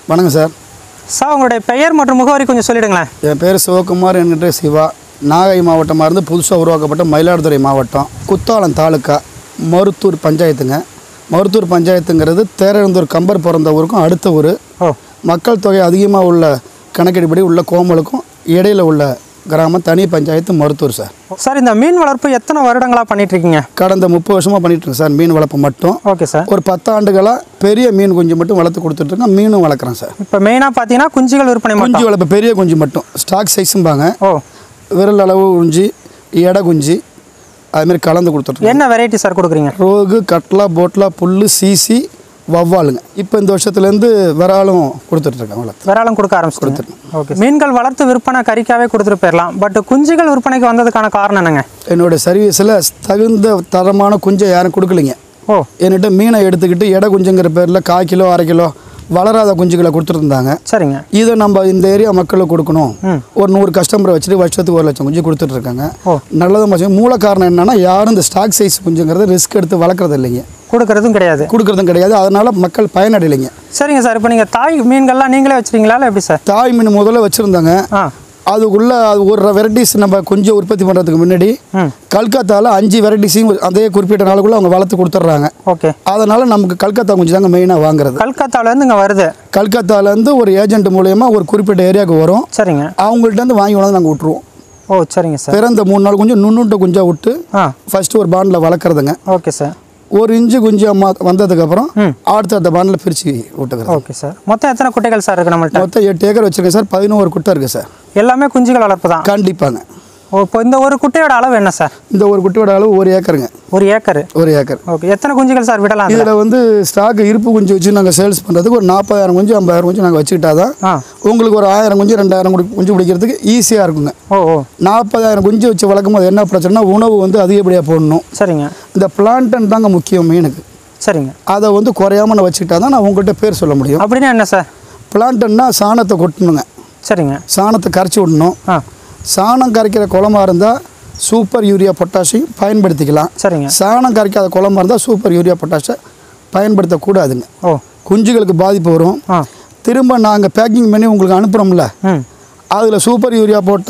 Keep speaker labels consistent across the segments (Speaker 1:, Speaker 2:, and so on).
Speaker 1: வணக்கம் sir
Speaker 2: sir உங்களுடைய பெயர் மற்றும் முகவரி கொஞ்சம் சொல்லிடுங்களேன்
Speaker 1: என் பேர் சிவகுமார் என்கிட்ட சிவா நாகை மாவட்டமாக இருந்து புதுசாக உருவாக்கப்பட்ட மயிலாடுதுறை மாவட்டம் குத்தாலம் தாலுக்கா மருத்தூர் பஞ்சாயத்துங்க மருத்தூர் பஞ்சாயத்துங்கிறது தேரழுந்தூர் கம்பர் பிறந்த ஊருக்கும் அடுத்த ஊர்
Speaker 2: ஓ
Speaker 1: மக்கள் தொகை அதிகமாக உள்ள கணக்கெடுப்படி உள்ள கோமலுக்கும் இடையில உள்ள கிராமம் தனி பஞ்சாயத்து மருத்தூர் சார்
Speaker 2: சார் இந்த மீன் வளர்ப்பு எத்தனை வருடங்களாக பண்ணிட்டு இருக்கீங்க
Speaker 1: கடந்த முப்பது வருஷமாக பண்ணிட்டு இருக்கேன் சார் மீன் வளர்ப்பு மட்டும்
Speaker 2: ஓகே சார்
Speaker 1: ஒரு பத்தாண்டுகளாக பெரிய மீன் குஞ்சு மட்டும் வளர்த்து கொடுத்துட்ருக்கேன் மீனும் வளர்க்குறேன் சார்
Speaker 2: இப்போ மெயினாக பார்த்தீங்கன்னா குஞ்சுகள் விற்பனை மட்டும்
Speaker 1: குஞ்சு வளர்ப்பு பெரிய குஞ்சு மட்டும் ஸ்டாக் சைஸும்பாங்க
Speaker 2: ஓ
Speaker 1: விரல் அளவு குஞ்சு எடை குஞ்சு அதுமாரி கலந்து கொடுத்துட்ருக்கோம்
Speaker 2: என்ன வெரைட்டி சார் கொடுக்குறீங்க
Speaker 1: ரோகு கட்லா போட்லா புல் சீசி வவ்வாலுங்க இப்போ இந்த வருஷத்துலேருந்து விராலும் கொடுத்துட்ருக்கேன் வளர்த்து
Speaker 2: விராலம் கொடுக்க ஆரம்பிச்சிருங்க ஓகே மீன்கள் வளர்த்து விற்பனை கறிக்காவே கொடுத்துட்டு போயிடலாம் பட் குஞ்சுகள் விற்பனைக்கு வந்ததுக்கான காரணம் என்னங்க
Speaker 1: என்னோடய சர்வீஸில் தகுந்த தரமான குஞ்சை யாரும் கொடுக்கலைங்க
Speaker 2: ஓ
Speaker 1: என்கிட்ட மீனை எடுத்துக்கிட்டு எடை குஞ்சுங்கிற பேரில் கால் கிலோ அரை கிலோ வளராத குஞ்சுகளை கொடுத்துருந்தாங்க
Speaker 2: சரிங்க
Speaker 1: இதை நம்ம இந்த ஏரியா மக்களுக்கு கொடுக்கணும்
Speaker 2: ம்.
Speaker 1: ஒரு நூறு கஸ்டமரை வச்சுட்டு வருஷத்துக்கு ஒரு லட்சம் குஞ்சு கொடுத்துட்டு இருக்காங்க
Speaker 2: ஓ.
Speaker 1: நல்லது மச்சம் மூல காரணம் என்னன்னா யாரும் இந்த ஸ்டாக் சைஸ் குஞ்சுங்கிறத ரிஸ்க் எடுத்து வளர்க்குறது இல்லைங்க
Speaker 2: கொடுக்கறதும் கிடையாது
Speaker 1: கொடுக்கறதும் கிடையாது அதனால மக்கள் பயனடையலைங்க
Speaker 2: சரிங்க சார் இப்போ நீங்கள் தாய் மீன்கள்லாம் நீங்களே வச்சுருக்கீங்களா இல்லை எப்படி சார்
Speaker 1: தாய் மீன் முதல்ல வச்சுருந்தாங்க
Speaker 2: ஆ
Speaker 1: அதுக்குள்ள அது ஒரு வெரைட்டிஸ் நம்ம குஞ்சு உற்பத்தி பண்ணுறதுக்கு முன்னாடி
Speaker 2: ம்
Speaker 1: கல்கத்தாவில் அஞ்சு வெரைட்டிஸையும் அதே குறிப்பிட்ட நாளுக்குள்ள அவங்க வளர்த்து கொடுத்துட்றாங்க
Speaker 2: ஓகே
Speaker 1: அதனால நமக்கு கல்கத்தா குஞ்சு தாங்க மெயினாக வாங்குறது
Speaker 2: கல்கத்தாவிலேருந்து இங்கே வருது
Speaker 1: கல்கத்தாலேருந்து ஒரு ஏஜென்ட் மூலயமா ஒரு குறிப்பிட்ட ஏரியாவுக்கு வரும்
Speaker 2: சரிங்க
Speaker 1: அவங்கள்ட்ட இருந்து வாங்கி கொண்டாந்து நாங்கள் விட்ருவோம்
Speaker 2: ஓ சரிங்க சார்
Speaker 1: பிறந்த மூணு நாள் குஞ்சு நுண்ணுண்ட குஞ்சா விட்டு
Speaker 2: ஆ
Speaker 1: ஃபர்ஸ்ட் ஒரு பாண்டில் வளர்க்குறதுங்க
Speaker 2: ஓகே சார்
Speaker 1: ஒரு இன்ச்சு குஞ்சு அம்மா வந்ததுக்கப்புறம்
Speaker 2: ம்.
Speaker 1: அடுத்த அந்த பாண்டில் பிரித்து விட்டுக்கிறோம்
Speaker 2: ஓகே சார் மொத்தம் எத்தனை குட்டைகள் சார் இருக்குது நம்மள்ட்ட
Speaker 1: மொத்தம் எட்டு ஏக்கர் வச்சுருக்கேன் சார் பதினோரு குட்டை இருக்குது சார்
Speaker 2: எல்லாமே குஞ்சுகள் வளர்ப்பு தான்
Speaker 1: கண்டிப்பாங்க
Speaker 2: ஓ இப்போ இந்த ஒரு குட்டையோட அளவு என்ன சார்
Speaker 1: இந்த ஒரு குட்டியோட அளவு ஒரு ஏக்கருங்க
Speaker 2: ஒரு ஏக்கர்
Speaker 1: ஒரு ஏக்கர்
Speaker 2: ஓகே எத்தனை குஞ்சுகள் சார் விடலாம் இதுல?
Speaker 1: இதில் வந்து ஸ்டாக் இருப்பு குஞ்சு வச்சு நாங்கள் சேல்ஸ் பண்ணுறதுக்கு ஒரு நாற்பதாயிரம் குஞ்சு ஐம்பதாயிரம் குஞ்சு நாங்கள் வச்சுக்கிட்டா தான்
Speaker 2: ஆ
Speaker 1: உங்களுக்கு ஒரு ஆயிரம் குஞ்சு ரெண்டாயிரம் குடி- குஞ்சு பிடிக்கிறதுக்கு ஈஸியாக இருக்குங்க
Speaker 2: ஓ ஓ
Speaker 1: நாற்பதாயிரம் குஞ்சு வச்சு வளர்க்கும் போது என்ன பிரச்சனைனா உணவு வந்து அதிகப்படியாக போடணும்
Speaker 2: சரிங்க
Speaker 1: இந்த பிளான்டன் தாங்க முக்கியம் மீனுக்கு
Speaker 2: சரிங்க
Speaker 1: அதை வந்து குறையாம நான் வச்சுக்கிட்டா தான் நான் உங்கள்கிட்ட பேர் சொல்ல முடியும்
Speaker 2: அப்படின்னா என்ன சார்
Speaker 1: பிளான்டன்னா சாணத்தை கொட்டணுங்க
Speaker 2: சரிங்க
Speaker 1: சாணத்தை கரைச்சி விடணும்
Speaker 2: ஆ
Speaker 1: சாணம் கரைக்கிற குளமா இருந்தால் சூப்பர் யூரியா பொட்டாஷையும் பயன்படுத்திக்கலாம்
Speaker 2: சரிங்க
Speaker 1: சாணம் கரைக்காத குளமா இருந்தால் சூப்பர் யூரியா பொட்டாஷை பயன்படுத்தக்கூடாதுங்க
Speaker 2: ஓ
Speaker 1: குஞ்சுகளுக்கு பாதிப்பு வரும்
Speaker 2: ஆ
Speaker 1: திரும்ப நாங்கள் பேக்கிங் பண்ணி உங்களுக்கு அனுப்புகிறோம்ல
Speaker 2: ம்
Speaker 1: அதில் சூப்பர் யூரியா போட்ட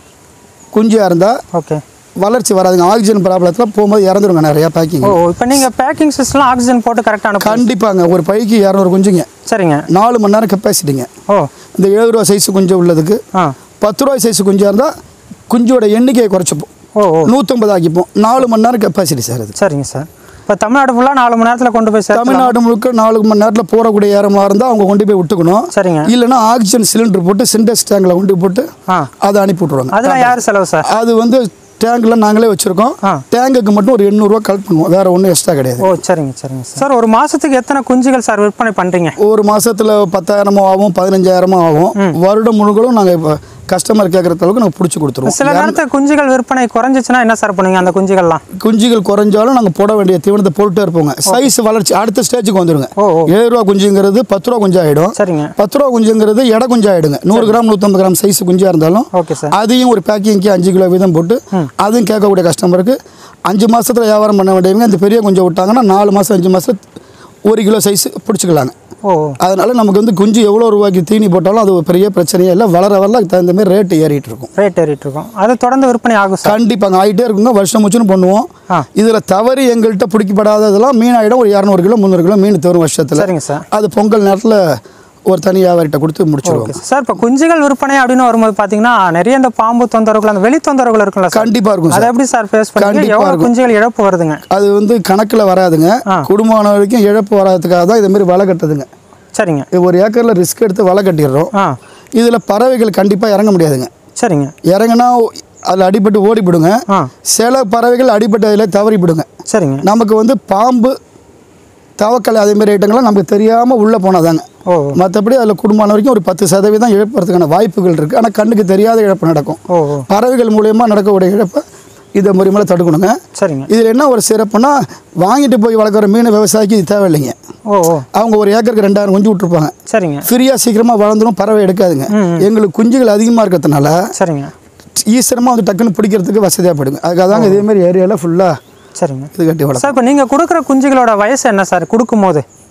Speaker 1: குஞ்சாக இருந்தால்
Speaker 2: ஓகே
Speaker 1: வளர்ச்சி வராதுங்க ஆக்சிஜன் ப்ராப்ளத்தில் போகும்போது இறந்துருங்க நிறையா பேக்கிங்
Speaker 2: ஓ இப்போ நீங்கள் பேக்கிங் சிஸ்டம்லாம் ஆக்சிஜன் போட்டு கரெக்டாக அனுப்பு
Speaker 1: கண்டிப்பாங்க ஒரு பைக்கு இரநூறு குஞ்சுங்க
Speaker 2: சரிங்க
Speaker 1: நாலு மணி நேரம் கெப்பாசிட்டிங்க
Speaker 2: ஓ
Speaker 1: இந்த ஏழு ரூபா சைஸ் குஞ்சு உள்ளதுக்கு
Speaker 2: ஆ
Speaker 1: பத்து ரூபாய் சைஸ் குஞ்சாக இருந்தால் குஞ்சோட எண்ணிக்கையை குறைச்சிப்போம்
Speaker 2: ஓ ஓ
Speaker 1: நூற்றம்பது ஆக்கிப்போம் நாலு மணி நேரம் கெப்பாசிட்டி சார் அது
Speaker 2: சரிங்க சார் இப்போ தமிழ்நாடு ஃபுல்லாக நாலு மணி நேரத்தில் கொண்டு போய் சார்
Speaker 1: தமிழ்நாடு முழுக்க நாலு மணி நேரத்தில் போடக்கூடிய ஏரமாக இருந்தால் அவங்க கொண்டு போய் விட்டுக்கணும்
Speaker 2: சரிங்க
Speaker 1: இல்லைன்னா ஆக்சிஜன் சிலிண்டர் போட்டு சிண்டெக்ஸ் டேங்கில் கொண்டு போட்டு
Speaker 2: ஆ
Speaker 1: அதை அனுப்பி விட்ருவாங்க
Speaker 2: அதெல்லாம் யார் செலவு சார்
Speaker 1: அது வந்து டேங்கில் நாங்களே வச்சுருக்கோம்
Speaker 2: ஆ.
Speaker 1: டேங்குக்கு மட்டும் ஒரு எண்ணூறுரூவா கலெக்ட் பண்ணுவோம் வேறு ஒன்றும் எக்ஸ்ட்ரா கிடையாது
Speaker 2: ஓ சரிங்க சரிங்க சார் சார் ஒரு மாதத்துக்கு எத்தனை குஞ்சுகள் சார் விற்பனை பண்ணுறீங்க
Speaker 1: ஒரு மாசத்துல பத்தாயிரமோ ஆகும் பதினஞ்சாயிரமோ ஆகும் வருடம் முழுவதும் நாங்கள் இப்போ கஸ்டமர் கேட்குற அளவுக்கு நாங்கள் பிடிச்சி கொடுத்துருவோம்
Speaker 2: சில நேரத்தில் குஞ்சுகள் விற்பனை குறைஞ்சிச்சுன்னா என்ன சார் பண்ணுவீங்க அந்த குஞ்சுகள்லாம்
Speaker 1: குஞ்சுகள் குறைஞ்சாலும் நாங்கள் போட வேண்டிய தீவனத்தை போட்டுட்டே இருப்போங்க சைஸ் வளர்ச்சி அடுத்த ஸ்டேஜுக்கு வந்துருங்க
Speaker 2: ஓ ஓ
Speaker 1: ஏழு ரூபா குஞ்சுங்கிறது பத்து ரூபா குஞ்சு ஆகிடும்
Speaker 2: சரிங்க
Speaker 1: பத்து ரூபா குஞ்சுங்கிறது எடை குஞ்சு ஆகிடுங்க நூறு கிராம் நூற்றம்பது கிராம் சைஸ் குஞ்சாக இருந்தாலும்
Speaker 2: ஓகே சார்
Speaker 1: அதையும் ஒரு பேக்கிங்க்கு அஞ்சு கிலோ வீதம் போட்டு அதையும் கேட்கக்கூடிய கஸ்டமருக்கு அஞ்சு மாசத்துல வியாபாரம் பண்ண வேண்டியவங்க அந்த பெரிய குஞ்சை விட்டாங்கன்னா நாலு மாதம் அஞ்சு மாதம் ஒரு கிலோ சைஸ் பிடிச்சிக்கலாங்க
Speaker 2: ஓ ஓ.
Speaker 1: அதனால நமக்கு வந்து குஞ்சு எவ்வளோ ரூபாய்க்கு தீனி போட்டாலும் அது ஒரு பெரிய பிரச்சனையே இல்லை வளர வளர அதுக்கு தகுந்த மாதிரி ரேட்டு ஏறிட்டு இருக்கும்
Speaker 2: ரேட் ஏறிட்டு இருக்கோம் அது தொடர்ந்து விற்பனை ஆகும் சார்
Speaker 1: கண்டிப்பாங்க ஆகிட்டே இருக்குங்க வருஷம் முச்சுன்னு பண்ணுவோம்
Speaker 2: ஆ.
Speaker 1: இதில் தவறு எங்கள்கிட்ட பிடிக்கப்படாததெல்லாம் மீன் ஆகிடும் ஒரு இரநூறு கிலோ முந்நூறு கிலோ மீன் தரும் வருஷத்தில்
Speaker 2: சரிங்க சார்
Speaker 1: அது பொங்கல் நேரத்தில் ஒரு தனி வியாபாரிட்ட கொடுத்து முடிச்சிருவாங்க
Speaker 2: ஓகே சார் இப்போ குஞ்சுகள் விற்பனை அப்படின்னு வரும்போது பார்த்தீங்கன்னா நிறைய இந்த பாம்பு தொந்தரவுகள் அந்த வெளி தொந்தரவுகள் இருக்குல்ல சார்
Speaker 1: கண்டிப்பாக இருக்கும்
Speaker 2: அதை
Speaker 1: சார்
Speaker 2: எப்படி சார் ஃபேஸ் பண்ணி
Speaker 1: கண்டிப்பா
Speaker 2: எவ்வளோ
Speaker 1: இருக்கும்.
Speaker 2: குஞ்சுகள் இழப்பு வருதுங்க
Speaker 1: அது வந்து கணக்கில் வராதுங்க
Speaker 2: ஆ.
Speaker 1: குடும்பமான வரைக்கும் இழப்பு வராதுக்காக தான் இது மாதிரி வலை கட்டுதுங்க
Speaker 2: சரிங்க
Speaker 1: இது ஒரு ஏக்கரில் ரிஸ்க் எடுத்து வலை கட்டிடுறோம்
Speaker 2: ஆ
Speaker 1: இதில் பறவைகள் கண்டிப்பாக இறங்க முடியாதுங்க
Speaker 2: சரிங்க
Speaker 1: இறங்குனா அதில் அடிபட்டு ஓடிவிடுங்க
Speaker 2: ஆ
Speaker 1: சில பறவைகள் அடிபட்டு அதில் தவறிவிடுங்க
Speaker 2: சரிங்க
Speaker 1: நமக்கு வந்து பாம்பு தவக்கலை அதேமாரி ஐட்டங்கள்லாம் நமக்கு தெரியாமல் உள்ளே போனதாங்க
Speaker 2: ஓ
Speaker 1: மற்றபடி அதில் குடும்பமான வரைக்கும் ஒரு பத்து சதவீதம் இழப்புறதுக்கான வாய்ப்புகள் இருக்குது ஆனால் கண்ணுக்கு தெரியாத இழப்பு நடக்கும்
Speaker 2: ஓ ஓ
Speaker 1: பறவைகள் மூலயமா நடக்கக்கூடிய இழப்பை இதை முறைமையில தடுக்கணுங்க
Speaker 2: சரிங்க
Speaker 1: இதில் என்ன ஒரு சிறப்புனா வாங்கிட்டு போய் வளர்க்குற மீன் விவசாயிக்கு இது தேவையில்லைங்க
Speaker 2: ஓ ஓ
Speaker 1: அவங்க ஒரு ஏக்கருக்கு ரெண்டாயிரம் குஞ்சு விட்ருப்பாங்க
Speaker 2: சரிங்க
Speaker 1: ஃப்ரீயாக சீக்கிரமாக வளர்ந்துடும் பறவை எடுக்காதுங்க எங்களுக்கு குஞ்சுகள் அதிகமாக இருக்கிறதுனால
Speaker 2: சரிங்க
Speaker 1: ஈஸியமாக வந்து டக்குன்னு பிடிக்கிறதுக்கு வசதியாக போயிடுங்க அதுக்காக தாங்க இதேமாரி ஏரியாவில் ஃபுல்லாக
Speaker 2: சரிங்க
Speaker 1: இது கட்டி வளர்க்கும்
Speaker 2: சார் இப்போ நீங்கள் கொடுக்குற குஞ்சுகளோட வயசு என்ன சார் கொடுக்கும்போது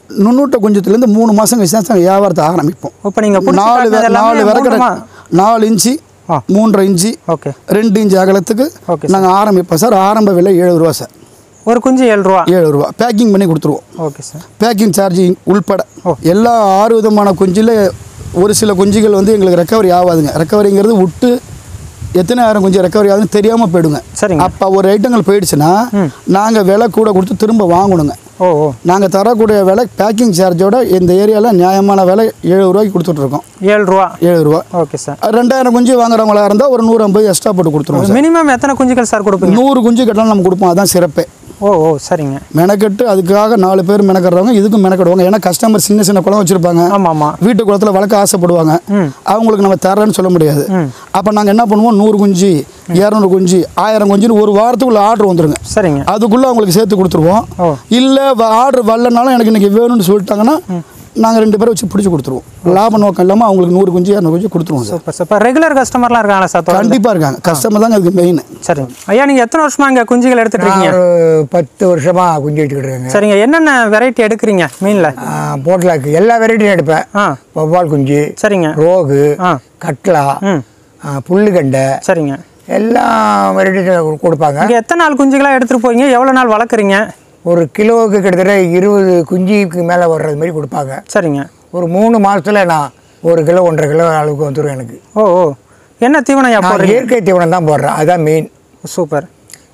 Speaker 1: நுண்ணூட்ட குஞ்சத்துலேருந்து மூணு மாதம் கழிச்சு தான் வியாபாரத்தை ஆரம்பிப்போம்
Speaker 2: இப்போ நீங்கள்
Speaker 1: நாலு வே- நாலு விறக்கிற நாலு இன்ச்சு
Speaker 2: ஆ.
Speaker 1: மூன்றரை இன்ச்சு
Speaker 2: ஓகே
Speaker 1: ரெண்டு இன்ச்சு அகலத்துக்கு
Speaker 2: ஓகே
Speaker 1: நாங்கள் ஆரம்பிப்போம் சார் ஆரம்ப விலை ஏழு ரூபா சார்
Speaker 2: ஒரு குஞ்சு ஏழு ரூபா
Speaker 1: ஏழு ரூபா பேக்கிங் பண்ணி கொடுத்துருவோம்
Speaker 2: ஓகே சார்
Speaker 1: பேக்கிங் சார்ஜிங் உள்பட எல்லா ஆறு விதமான குஞ்சில் ஒரு சில குஞ்சுகள் வந்து எங்களுக்கு ரெக்கவரி ஆகாதுங்க ரெக்கவரிங்கிறது விட்டு எத்தனை ஆயிரம் குஞ்சு ரெக்கவரி ஆகுதுன்னு தெரியாமல் போயிடுங்க
Speaker 2: சரிங்க
Speaker 1: அப்போ ஒரு ஐட்டங்கள் போயிடுச்சுன்னா நாங்கள் விலை கூட கொடுத்து திரும்ப வாங்கணுங்க
Speaker 2: ஓ ஓ
Speaker 1: நாங்கள் தரக்கூடிய விலை பேக்கிங் சார்ஜோட இந்த ஏரியாவில் நியாயமான விலை ஏழு ரூபாய்க்கு கொடுத்துட்ருக்கோம்
Speaker 2: ஏழு ரூபா
Speaker 1: ஏழு ரூபா
Speaker 2: ஓகே சார்
Speaker 1: அது ரெண்டாயிரம் குஞ்சு வாங்குறவங்களா இருந்தால் ஒரு நூறு ஐம்பது எக்ஸ்ட்ரா போட்டு கொடுத்துருவோம் சார்
Speaker 2: மினிமம் எத்தனை குஞ்சுகள் சார் கொடுப்பீங்க
Speaker 1: நூறு குஞ்சு கட்டலாம் நம்ம கொடுப்போம் அதான் சிறப்பே
Speaker 2: ஓ ஓ சரிங்க
Speaker 1: மெனக்கெட்டு அதுக்காக நாலு பேர் மெனக்கடுறவங்க இதுக்கும் மெனக்கடுவாங்க ஏன்னா கஸ்டமர் சின்ன சின்ன குளம் வச்சுருப்பாங்க
Speaker 2: ஆமாம் ஆமாம்
Speaker 1: வீட்டு குளத்தில் வளர்க்க ஆசைப்படுவாங்க
Speaker 2: ம்.
Speaker 1: அவங்களுக்கு நம்ம தரேன்னு சொல்ல முடியாது
Speaker 2: ம்.
Speaker 1: அப்போ நாங்கள் என்ன பண்ணுவோம் நூறு குஞ்சு இரநூறு குஞ்சு ஆயிரம் குஞ்சுன்னு ஒரு வாரத்துக்குள்ள ஆர்டர் வந்துருங்க
Speaker 2: சரிங்க
Speaker 1: அதுக்குள்ளே அவங்களுக்கு சேர்த்து கொடுத்துருவோம்
Speaker 2: ஓ
Speaker 1: இல்லை ஆர்டர் வரலனாலும் எனக்கு இன்றைக்கி வேணும்னு சொல்லிட்டாங்கன்னா நாங்கள் ரெண்டு பேரை வச்சு பிடிச்சி கொடுத்துருவோம் லாப நோக்கம் இல்லாமல் அவங்களுக்கு நூறு குஞ்சு இரநூறு குஞ்சு கொடுத்துருவோம் சார்
Speaker 2: சூப்பர் சார் இப்போ ரெகுலர் கஸ்டமர்லாம் இருக்காங்களா சார் தொடர்ந்து?
Speaker 1: கண்டிப்பாக இருக்காங்க கஸ்டமர் தாங்க அதுக்கு மெயின்
Speaker 2: சரிங்க ஐயா நீங்கள் எத்தனை வருஷமா இங்கே குஞ்சுகள் எடுத்துட்டு இருக்கீங்க
Speaker 3: நான் ஒரு பத்து வருஷமா குஞ்சு எடுத்துக்கிட்டு இருக்கேங்க
Speaker 2: சரிங்க என்னென்ன வெரைட்டி எடுக்கிறீங்க மீனில்
Speaker 3: போட்லாக்கு எல்லா வெரைட்டியும் எடுப்பேன்
Speaker 2: ஆ
Speaker 3: வவ்வால் குஞ்சு
Speaker 2: சரிங்க
Speaker 3: ரோகு
Speaker 2: ஆ
Speaker 3: கட்லா
Speaker 2: ம்
Speaker 3: ஆ, புல்லுகண்டை
Speaker 2: சரிங்க
Speaker 3: எல்லா வெரைட்டியும் கொடுப்பாங்க
Speaker 2: இங்கே எத்தனை நாள் குஞ்சுகளாக எடுத்துகிட்டு போறீங்க எவ்வளோ நாள் வளர்க்குறீங்க
Speaker 3: ஒரு கிலோவுக்கு கிட்டத்தட்ட இருபது குஞ்சுக்கு மேலே வர்றது மாதிரி கொடுப்பாங்க
Speaker 2: சரிங்க
Speaker 3: ஒரு மூணு மாசத்துல நான் ஒரு கிலோ ஒன்றரை கிலோ அளவுக்கு வந்துடும் எனக்கு
Speaker 2: ஓ ஓ என்ன தீவனம் ஐயா
Speaker 3: நான்
Speaker 2: போடுறீங்க
Speaker 3: இயற்கை தீவனம் தான் போடுறேன் அதுதான் மெயின்
Speaker 2: சூப்பர்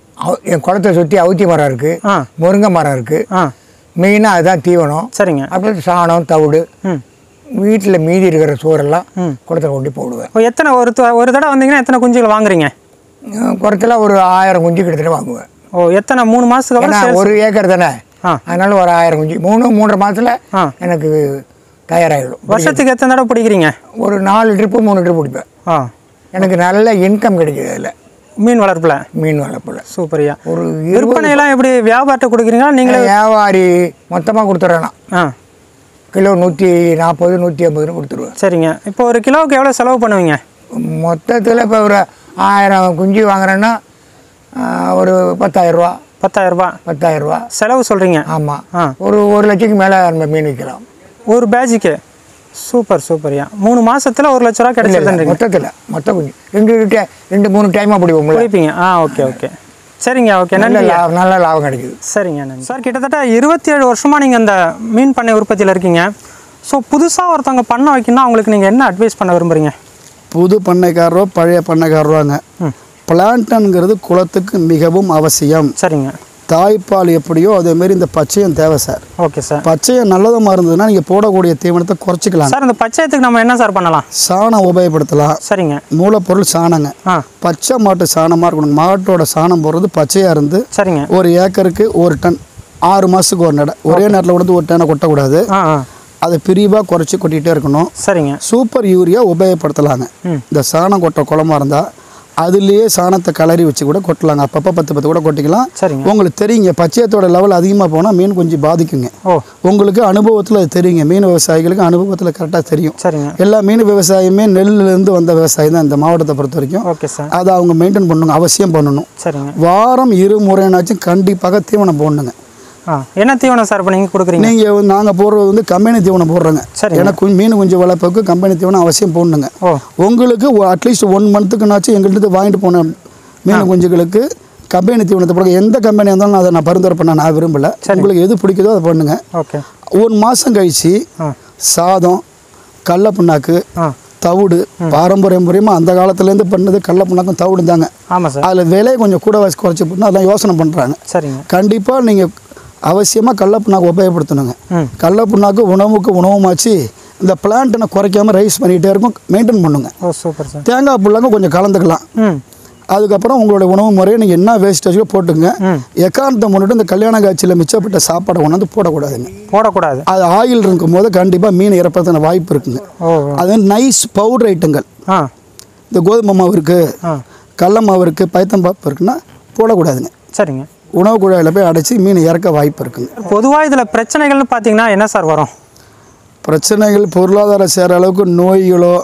Speaker 3: என் குளத்தை சுற்றி அவுத்தி மரம் இருக்குது
Speaker 2: ஆ
Speaker 3: முருங்கை மரம் இருக்குது
Speaker 2: ஆ
Speaker 3: மெயினாக அதுதான் தீவனம்
Speaker 2: சரிங்க
Speaker 3: அப்புறம் சாணம் தவிடு
Speaker 2: ம்
Speaker 3: வீட்டில் மீதி இருக்கிற சோறெல்லாம்
Speaker 2: ம்.
Speaker 3: குளத்தில் கொண்டு போடுவேன்
Speaker 2: இப்போ எத்தனை ஒரு த- ஒரு தடவை வந்தீங்கன்னா எத்தனை குஞ்சுகள் வாங்குறீங்க
Speaker 3: குளத்தில் ஒரு ஆயிரம் குஞ்சு கிட்டத்தட்ட வாங்குவேன்
Speaker 2: ஓ எத்தனை மூணு மாதத்துக்கு
Speaker 3: ஏன்னா
Speaker 2: அப்புறம்
Speaker 3: ஒரு ஏக்கர் தானே
Speaker 2: ஆ.
Speaker 3: அதனால ஒரு ஆயிரம் குஞ்சு மூணு மூன்றரை மாதத்தில்
Speaker 2: ஆ.
Speaker 3: எனக்கு தயாராகிடும்
Speaker 2: வருஷத்துக்கு எத்தனை தடவை பிடிக்கிறீங்க
Speaker 3: ஒரு நாலு ட்ரிப்பு மூணு ட்ரிப் பிடிப்பேன்
Speaker 2: ஆ
Speaker 3: எனக்கு நல்ல இன்கம் கிடைக்குது அதில்
Speaker 2: மீன் வளர்ப்பில்
Speaker 3: மீன் வளர்ப்பில்
Speaker 2: சூப்பர்யா
Speaker 3: ஒரு
Speaker 2: விற்பனையெல்லாம் எப்படி வியாபாரத்தை கொடுக்குறீங்களா நீங்களே
Speaker 3: வியாபாரி மொத்தமாக கொடுத்துட்றேன் நான்
Speaker 2: ஆ
Speaker 3: கிலோ நூற்றி நாற்பது நூற்றி ஐம்பதுன்னு கொடுத்துருவேன்
Speaker 2: சரிங்க இப்போ ஒரு கிலோவுக்கு எவ்வளோ செலவு பண்ணுவீங்க
Speaker 3: மொத்தத்தில் இப்போ ஒரு ஆயிரம் குஞ்சு வாங்குறேன்னா ஆ, ஒரு பத்தாயிரரூவா
Speaker 2: பத்தாயிரரூபா
Speaker 3: பத்தாயிரரூவா
Speaker 2: செலவு சொல்கிறீங்க
Speaker 3: ஆமாம்
Speaker 2: ஆ
Speaker 3: ஒரு ஒரு லட்சத்துக்கு மேலே நம்ம மீன் விற்கலாம்
Speaker 2: ஒரு பேட்சுக்கு சூப்பர் சூப்பர்யா மூணு மாசத்துல ஒரு லட்ச ரூபா கிடைச்சதுன்றீங்க
Speaker 3: மொத்தத்தில் மொத்த குஞ்சு ரெண்டு டை- ரெண்டு மூணு டைமாக பிடிப்போம்ல
Speaker 2: குடிப்பீங்க ஆ ஓகே ஓகே சரிங்க ஓகே
Speaker 3: நல்ல
Speaker 2: நன்றி
Speaker 3: லாபம் நல்ல லாபம் கிடைக்குது
Speaker 2: சரிங்க நன்றி சார் கிட்டத்தட்ட இருபத்தி ஏழு வருஷமா நீங்க இந்த மீன் பண்ணை உற்பத்தியில் இருக்கீங்க ஸோ புதுசா ஒருத்தவங்க பண்ண வைக்கணும்னா அவங்களுக்கு நீங்க என்ன அட்வைஸ் பண்ண விரும்புறீங்க
Speaker 1: புது பண்ணைக்காரரோ பழைய பண்ணைக்காரரோங்க பிளான்டன்கிறது குளத்துக்கு மிகவும் அவசியம்
Speaker 2: சரிங்க
Speaker 1: தாய்ப்பால் எப்படியோ அதேமாரி இந்த பச்சையம் தேவை சார்
Speaker 2: ஓகே சார்
Speaker 1: பச்சையம் நல்லதமாக இருந்ததுன்னா நீங்கள் போடக்கூடிய தீவனத்தை குறைச்சிக்கலாம்
Speaker 2: சார் இந்த பச்சையத்துக்கு நம்ம என்ன சார் பண்ணலாம்
Speaker 1: சாணம் உபயோகப்படுத்தலாம்
Speaker 2: சரிங்க
Speaker 1: மூலப்பொருள் சாணங்க
Speaker 2: ஆ
Speaker 1: பச்சை மாட்டு சாணமாக இருக்கணும் மாட்டோட சாணம் போடுறது பச்சையாக இருந்து
Speaker 2: சரிங்க
Speaker 1: ஒரு ஏக்கருக்கு ஒரு டன் ஆறு மாதத்துக்கு ஒரு நடை ஒரே நேரத்தில் கொண்டு ஒரு டனை கொட்டக்கூடாது
Speaker 2: ஆ ஆ
Speaker 1: அதை பிரிவாக குறைச்சி கொட்டிகிட்டே இருக்கணும்
Speaker 2: சரிங்க
Speaker 1: சூப்பர் யூரியா உபயோகப்படுத்தலாங்க
Speaker 2: ம்.
Speaker 1: இந்த சாணம் கொட்ட குளமா இருந்தால் அதுலேயே சாணத்தை கலரி வச்சு கூட கொட்டலாங்க அப்பப்போ பத்து பத்து கூட கொட்டிக்கலாம்
Speaker 2: சரிங்க
Speaker 1: உங்களுக்கு தெரியுங்க பச்சையத்தோட லெவல் அதிகமாக போனால் மீன் கொஞ்சம் பாதிக்குங்க
Speaker 2: ஓ
Speaker 1: உங்களுக்கு அனுபவத்தில் அது தெரியுங்க மீன் விவசாயிகளுக்கு அனுபவத்தில் கரெக்டாக தெரியும்
Speaker 2: சரிங்க
Speaker 1: எல்லா மீன் விவசாயமே நெல்லுலேருந்து வந்த விவசாயம் தான் இந்த மாவட்டத்தை பொறுத்த வரைக்கும்
Speaker 2: ஓகே சார்
Speaker 1: அதை அவங்க மெயின்டைன் பண்ணணும் அவசியம் பண்ணணும்
Speaker 2: சரிங்க
Speaker 1: வாரம் இரு முறைனாச்சும் கண்டிப்பாக தீவனம் போடணுங்க
Speaker 2: ஆ என்ன தீவனம் சார் இப்போ நீங்கள் கொடுக்குறீங்க
Speaker 1: நீங்கள் நாங்கள் போடுறது வந்து கம்பெனி தீவனம் போடுறோங்க
Speaker 2: சரிங்க.
Speaker 1: ஏன்னா குஞ்சு மீன் குஞ்சு வளர்ப்புக்கு கம்பெனி தீவனம் அவசியம் போடணுங்க
Speaker 2: ஓ
Speaker 1: உங்களுக்கு அட்லீஸ்ட் ஒன் மந்த்துக்குனாச்சும் எங்கள்கிட்ட வாங்கிட்டு போன மீன் குஞ்சுகளுக்கு கம்பெனி தீவனத்தை போடுங்க எந்த கம்பெனியாக இருந்தாலும் அதை நான் பரிந்துரை பண்ண நான் விரும்பல உங்களுக்கு எது பிடிக்குதோ அதை பண்ணுங்க
Speaker 2: ஓகே
Speaker 1: ஒரு மாதம் கழிச்சு
Speaker 2: ஆ
Speaker 1: சாதம் கடல புண்ணாக்கு
Speaker 2: ஆ
Speaker 1: தவிடு பாரம்பரிய முறையமாக அந்த காலத்துலேருந்து பண்ணது கடல புண்ணாக்கும் தவிடு தாங்க
Speaker 2: ஆமாம் சார்
Speaker 1: அதில் விலையை கொஞ்சம் கூட வச்சு குறைச்சி போட்டுனா அதெல்லாம் யோசனை பண்ணுறாங்க
Speaker 2: சரிங்க
Speaker 1: கண்டிப்பாக நீங்கள் அவசியமாக கடல புண்ணாக்கு உபயோகப்படுத்தணுங்க
Speaker 2: ம்
Speaker 1: கடல புண்ணாக்கு உணவுக்கு உணவுமாச்சு இந்த பிளான்ட்டனை குறைக்காம ரைஸ் பண்ணிகிட்டே இருக்கும் மெயின்டைன் பண்ணுங்க
Speaker 2: ஓ சூப்பர் சார்
Speaker 1: தேங்காய் புல்லாங்க கொஞ்சம் கலந்துக்கலாம்
Speaker 2: ம்
Speaker 1: அதுக்கப்புறம் உங்களுடைய உணவு முறையை நீங்கள் என்ன வேஸ்டேஜோ போட்டுங்க
Speaker 2: ம்.
Speaker 1: எக்காரணத்தை முன்னிட்டு இந்த கல்யாண காட்சியில் மிச்சப்பட்ட சாப்பாடை கொண்டாந்து போடக்கூடாதுங்க
Speaker 2: போடக்கூடாது
Speaker 1: அது ஆயில் இருக்கும் போது கண்டிப்பாக மீன் இறப்பதற்கான வாய்ப்பு இருக்குங்க
Speaker 2: ஓ
Speaker 1: அது நைஸ் பவுடர் ஐட்டங்கள்
Speaker 2: ஆ
Speaker 1: இந்த கோதுமை மாவு இருக்குது
Speaker 2: ஆ
Speaker 1: கடல மாவு இருக்குது பைத்தம்பாப்பு இருக்குன்னா போடக்கூடாதுங்க
Speaker 2: சரிங்க
Speaker 1: உணவு குழாயில் போய் அடைச்சி மீன் இறக்க வாய்ப்பு இருக்குங்க
Speaker 2: பொதுவாக இதில் பிரச்சனைகள்னு பார்த்தீங்கன்னா என்ன சார் வரும்
Speaker 1: பிரச்சனைகள் பொருளாதாரம் சேர அளவுக்கு நோய்களோ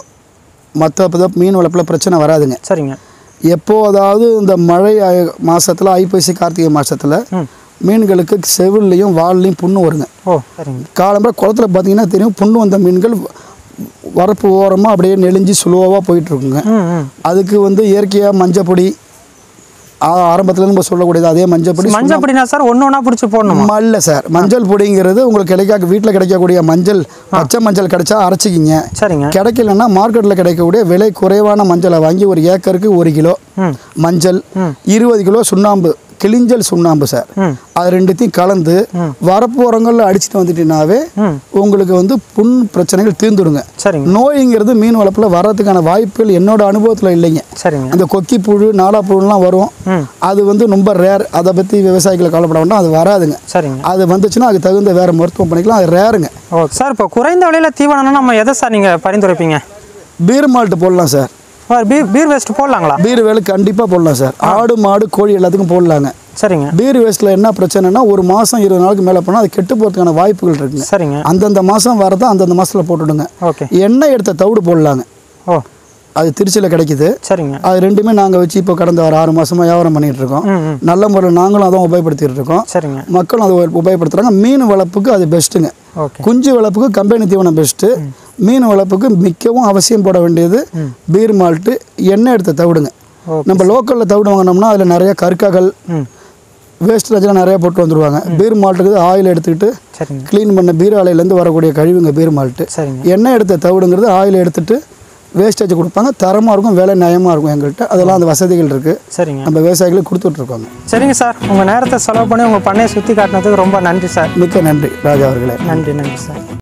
Speaker 1: மற்ற மீன் வளர்ப்பில் பிரச்சனை வராதுங்க
Speaker 2: சரிங்க
Speaker 1: எப்போ அதாவது இந்த மழை மாதத்தில் ஐப்பசி கார்த்திகை மாதத்தில்
Speaker 2: ம்
Speaker 1: மீன்களுக்கு செவில்லையும் வால்லையும் புண்ணு வருங்க
Speaker 2: ஓ சரிங்க
Speaker 1: காலம்பரை குளத்துல பார்த்தீங்கன்னா தெரியும் புண்ணு வந்த மீன்கள் வரப்பு ஓரமாக அப்படியே நெளிஞ்சு சுலோவாக போயிட்டுருக்குங்க
Speaker 2: ம் ம்
Speaker 1: அதுக்கு வந்து இயற்கையாக மஞ்சப்பொடி ஆரம்பத்தில் நம்ம சொல்லக்கூடியது அதே மஞ்சப்பொடி
Speaker 2: மஞ்சள் பொடினா சார் ஒன்று ஒன்றா பிடிச்சி போடணுமா
Speaker 1: இல்லை சார் மஞ்சள் பொடிங்கிறது உங்களுக்கு கிடைக்க வீட்டில் கிடைக்கக்கூடிய மஞ்சள் பச்சை மஞ்சள் கிடைச்சா அரைச்சிக்கிங்க
Speaker 2: சரிங்க
Speaker 1: கிடைக்கலன்னா மார்க்கெட்டில் கிடைக்கக்கூடிய விலை குறைவான மஞ்சளை வாங்கி ஒரு ஏக்கருக்கு ஒரு கிலோ
Speaker 2: ம்
Speaker 1: மஞ்சள் இருபது கிலோ சுண்ணாம்பு கிளிஞ்சல் சுண்ணாம்பு சார்
Speaker 2: ம்
Speaker 1: அது ரெண்டுத்தையும் கலந்து வரப்பு உரங்களில் அடிச்சுட்டு வந்துட்டீங்கன்னாவே
Speaker 2: ம்
Speaker 1: உங்களுக்கு வந்து புண் பிரச்சனைகள் தீர்ந்துடுங்க
Speaker 2: சரிங்க
Speaker 1: நோய்ங்கிறது மீன் வளர்ப்பில் வர்றதுக்கான வாய்ப்புகள் என்னோட அனுபவத்தில் இல்லைங்க
Speaker 2: சரிங்க
Speaker 1: அந்த கொக்கி புழு நாலா புழுலாம் வரும்
Speaker 2: ம்
Speaker 1: அது வந்து ரொம்ப ரேர் அதை பற்றி விவசாயிகளை கவலைப்பட வேண்டாம் அது வராதுங்க
Speaker 2: சரிங்க
Speaker 1: அது வந்துச்சுன்னா அதுக்கு தகுந்த வேறு மருத்துவம் பண்ணிக்கலாம் அது ரேருங்க
Speaker 2: ஓ சார் இப்போ குறைந்த விலையில் தீவனம்னா நம்ம எதை சார் நீங்கள் பரிந்துரைப்பீங்க
Speaker 1: பீர் மால்ட்டு போடலாம் sir
Speaker 2: sir beer beer waste போடலாங்களா
Speaker 1: பீர் வேலை கண்டிப்பாக போடலாம் சார் ஆடு மாடு கோழி எல்லாத்துக்கும் போடலாங்க
Speaker 2: சரிங்க
Speaker 1: பீர் வேஸ்ட்டில் என்ன பிரச்சனைனா ஒரு மாதம் இருபது நாளுக்கு மேலே போனால் அது கெட்டு போகிறதுக்கான வாய்ப்புகள் இருக்குங்க
Speaker 2: சரிங்க
Speaker 1: அந்தந்த மாதம் வரதை அந்தந்த மாதத்தில் போட்டுடுங்க
Speaker 2: ஓகே
Speaker 1: எண்ணெய் எடுத்த தவிடு போடலாங்க
Speaker 2: ஓ
Speaker 1: அது திருச்சியில் கிடைக்குது
Speaker 2: சரிங்க
Speaker 1: அது ரெண்டுமே நாங்கள் வச்சு இப்போ கடந்த ஒரு ஆறு மாதமாக வியாபாரம் பண்ணிகிட்டு இருக்கோம்
Speaker 2: ம் ம்
Speaker 1: நல்ல முறையில் நாங்களும் அதான் உபயோகப்படுத்திட்டு இருக்கோம்
Speaker 2: சரிங்க
Speaker 1: மக்களும் அதை உபயோகப்படுத்துகிறாங்க மீன் வளர்ப்புக்கு அது பெஸ்ட்டுங்க
Speaker 2: ஓகே
Speaker 1: குஞ்சு வளர்ப்புக்கு கம்பெனி தீவனம் பெஸ்ட்டு மீன் வளர்ப்புக்கு மிக்கவும் அவசியம் போட வேண்டியது பீர் மால்ட்டு எண்ணெய் எடுத்த தவிடுங்க
Speaker 2: ஓகே.
Speaker 1: நம்ம லோக்கலில் தவிடு வாங்கினோம்னா அதில் நிறைய கற்காகள்
Speaker 2: ம்
Speaker 1: வேஸ்டேஜ்லாம் நிறைய போட்டு வந்துருவாங்க பீர் மால்ட்டுக்கு ஆயில் எடுத்துக்கிட்டு
Speaker 2: சரிங்க
Speaker 1: க்ளீன் பண்ண பீர் ஆலையிலேருந்து வரக்கூடிய கழிவுங்க பீர் மால்ட்டு
Speaker 2: சரிங்க
Speaker 1: எண்ணெய் எடுத்த தவிடுங்கிறது ஆயில் எடுத்துட்டு வேஸ்டேஜ் கொடுப்பாங்க தரமாக இருக்கும் விலை நயமாக இருக்கும் எங்கள்கிட்ட அதெல்லாம் அந்த வசதிகள் இருக்குது
Speaker 2: சரிங்க
Speaker 1: நம்ம விவசாயிகளுக்கு கொடுத்துட்ருக்கோங்க
Speaker 2: சரிங்க சார் உங்கள் நேரத்தை செலவு பண்ணி உங்கள் பண்ணையை சுற்றி காட்டினதுக்கு ரொம்ப நன்றி சார்
Speaker 1: மிக்க நன்றி ராஜா அவர்களே
Speaker 2: நன்றி நன்றி சார்